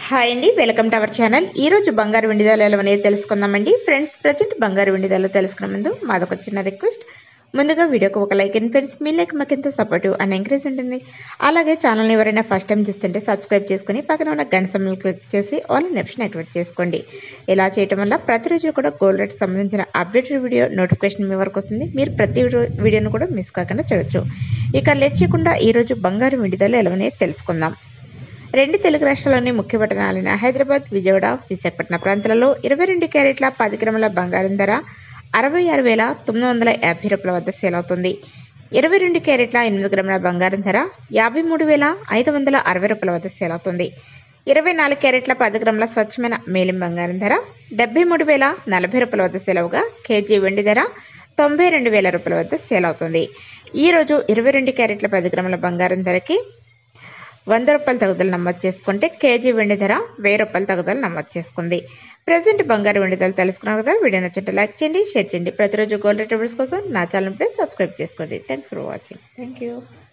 hi అండి welcome to our channel ఈ రోజు బంగారు వెండి ధరలు అనేది తెలుసుకుందామండి ఫ్రెండ్స్ ప్రజెంట్ బంగారు వెండి ధరలు తెలుసుకునే ముందు మాదొక చిన్న రిక్వెస్ట్ ముందుగా వీడియోకి ఒక లైక్ అండ్ ఫ్రెండ్స్ మీ లైక్ మాకు ఎంతో సపోర్టివ్ అండ్ ఎంకరేజ్ ఉంటుంది అలాగే ఛానల్ని ఎవరైనా ఫస్ట్ టైం చూస్తుంటే సబ్స్క్రైబ్ చేసుకుని పక్కన ఉన్న గంట సమయం క్లిక్ చేసి ఆల్ అనే ఆప్షన్ యాక్టివేట్ చేసుకోండి ఇలా చేయడం వల్ల ప్రతిరోజు కూడా గోల్డ్ రేట్ సంబంధించిన అప్డేటెడ్ వీడియో నోటిఫికేషన్ మీ వరకు వస్తుంది మీరు ప్రతి వీడియో- వీడియోను కూడా మిస్ కాకుండా చూడొచ్చు ఇక లేట్ చేయకుండా ఈరోజు బంగారు వెండి ధరలు ఎలా ఉన్నాయో తెలుసుకుందాం రెండు తెలుగు రాష్ట్రాల్లోని ముఖ్య పట్టణాలైన హైదరాబాద్ విజయవాడ విశాఖపట్నం ప్రాంతాలలో ఇరవై రెండు క్యారెట్ల పది గ్రాముల బంగారం ధర అరవై ఆరు వేల తొమ్మిది వందల యాభై రూపాయల వద్ద సేల్ అవుతుంది ఇరవై రెండు క్యారెట్ల ఎనిమిది గ్రాముల బంగారం ధర యాభై మూడు వేల ఐదు వందల అరవై రూపాయల వద్ద సేల్ అవుతుంది ఇరవై నాలుగు క్యారెట్ల పది గ్రాముల స్వచ్ఛమైన మేలిం బంగారం ధర డెబ్బై మూడు వేల నలభై రూపాయల వద్ద సేల్ అవగా కేజీ వెండి ధర తొంభై రెండు వేల రూపాయల వద్ద సేల్ అవుతుంది ఈరోజు ఇరవై రెండు క్యారెట్ల పది గ్రాముల బంగారం ధరకి వంద రూపాయల తగుదల నమోదు చేసుకుంటే కేజీ వెండి ధర వెయ్యి రూపాయల తగుదల నమోదు చేసుకుంది ప్రజెంట్ బంగారు వెండి ధరలు తెలుసుకున్నారు కదా వీడియో నచ్చితే లైక్ చేయండి షేర్ చేయండి ప్రతిరోజు గోల్డ్ రిటర్న్స్ కోసం నా ఛానల్ ప్లీజ్ సబ్స్క్రైబ్ చేసుకోండి thanks for watching thank you